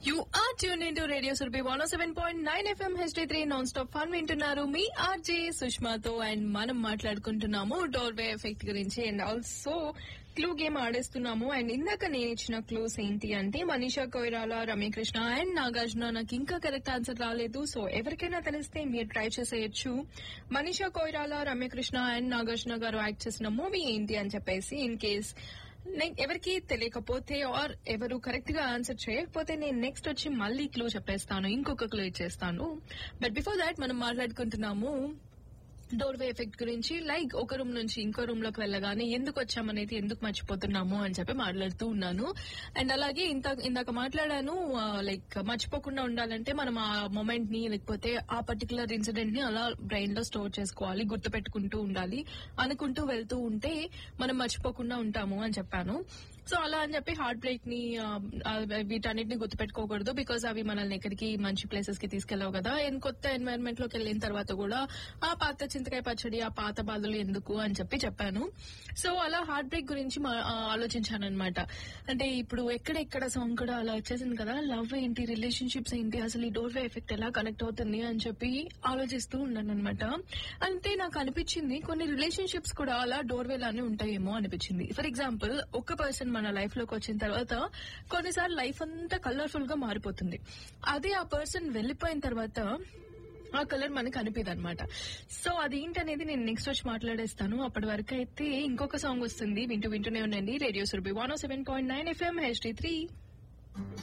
you are tuned in to radio Surbhi one seven point nine FM HD three non stop fun వింటున్నారు మీ RJ సుష్మాతో and మనం మాట్లాడుకుంటున్నాము doorway effect గురించి and also clue game ఆడేస్తున్నాము and ఇందాక నేను ఇచ్చిన క్లూస్ ఏంటి అంటే మనీషా కొయిరాల రమ్యకృష్ణ అండ్ నాగార్జున నాకు ఇంకా కరెక్ట్ ఆన్సర్ రాలేదు సో ఎవరికైనా తెలిస్తే మీరు ట్రై చేసేయచ్చు మనీషా కొయిరాల రమ్యకృష్ణ అండ్ నాగార్జున గారు యాక్ట్ చేసిన మూవీ ఏంటి అని చెప్పేసి ఇన్ కేస్ నేను ఎవరికి తెలియకపోతే ఆర్ ఎవరు కరెక్ట్ గా ఆన్సర్ చేయకపోతే నేను నెక్స్ట్ వచ్చి మళ్ళీ క్లూ చెప్పేస్తాను ఇంకొక క్లూ ఇచ్చేస్తాను బట్ బిఫోర్ దాట్ మనం మాట్లాడుకుంటున్నాము డోర్ వే ఎఫెక్ట్ గురించి లైక్ ఒక రూమ్ నుంచి ఇంకో రూమ్ లోకి వెళ్ళగానే ఎందుకు వచ్చామనేది ఎందుకు మర్చిపోతున్నాము అని చెప్పి మాట్లాడుతూ ఉన్నాను అండ్ అలాగే ఇంత ఇందాక మాట్లాడాను లైక్ మర్చిపోకుండా ఉండాలంటే మనం ఆ మూమెంట్ ని లేకపోతే ఆ పర్టికులర్ ఇన్సిడెంట్ ని అలా బ్రెయిన్ లో స్టోర్ చేసుకోవాలి గుర్తు పెట్టుకుంటూ ఉండాలి అనుకుంటూ వెళ్తూ ఉంటే మనం మర్చిపోకుండా ఉంటాము అని చెప్పాను సో అలా అని చెప్పి హార్ట్ బ్రేక్ ని ఆ, ఆ, వీటన్నిటిని గుర్తుపెట్టుకోకూడదు బికాస్ అవి మనల్ని ఎక్కడికి మంచి ప్లేసెస్ కి తీసుకెళ్ళవు కదా అండ్ కొత్త ఎన్వైరన్మెంట్ లోకి వెళ్ళిన తర్వాత కూడా ఆ పాత చింతకాయ పచ్చడి ఆ పాత బాధలు ఎందుకు అని చెప్పి చెప్పాను సో అలా హార్ట్ బ్రేక్ గురించి ఆలోచించాను అనమాట అంటే ఇప్పుడు ఎక్కడెక్కడ సాంగ్ కూడా అలా వచ్చేసింది కదా లవ్ ఏంటి రిలేషన్షిప్స్ ఏంటి అసలు ఈ డోర్ వే ఎఫెక్ట్ ఎలా కనెక్ట్ అవుతుంది అని చెప్పి ఆలోచిస్తూ ఉన్నాను అనమాట అంటే నాకు అనిపించింది కొన్ని రిలేషన్షిప్స్ కూడా అలా డోర్ వే లానే ఉంటాయేమో అనిపించింది ఫర్ ఎగ్జాంపుల్ ఒక పర్సన్ మన లైఫ్ లోకి వచ్చిన తర్వాత కొన్నిసార్లు లైఫ్ అంతా కలర్ఫుల్ గా మారిపోతుంది అదే ఆ పర్సన్ వెళ్ళిపోయిన తర్వాత ఆ కలర్ మనకు అనిపిది అనమాట సో అదేంటనేది నేను నెక్స్ట్ వచ్చి మాట్లాడేస్తాను అప్పటి వరకు అయితే ఇంకొక సాంగ్ వస్తుంది వింటూ వింటూనే ఉండండి radio Surabhi one seven point nine FM HD three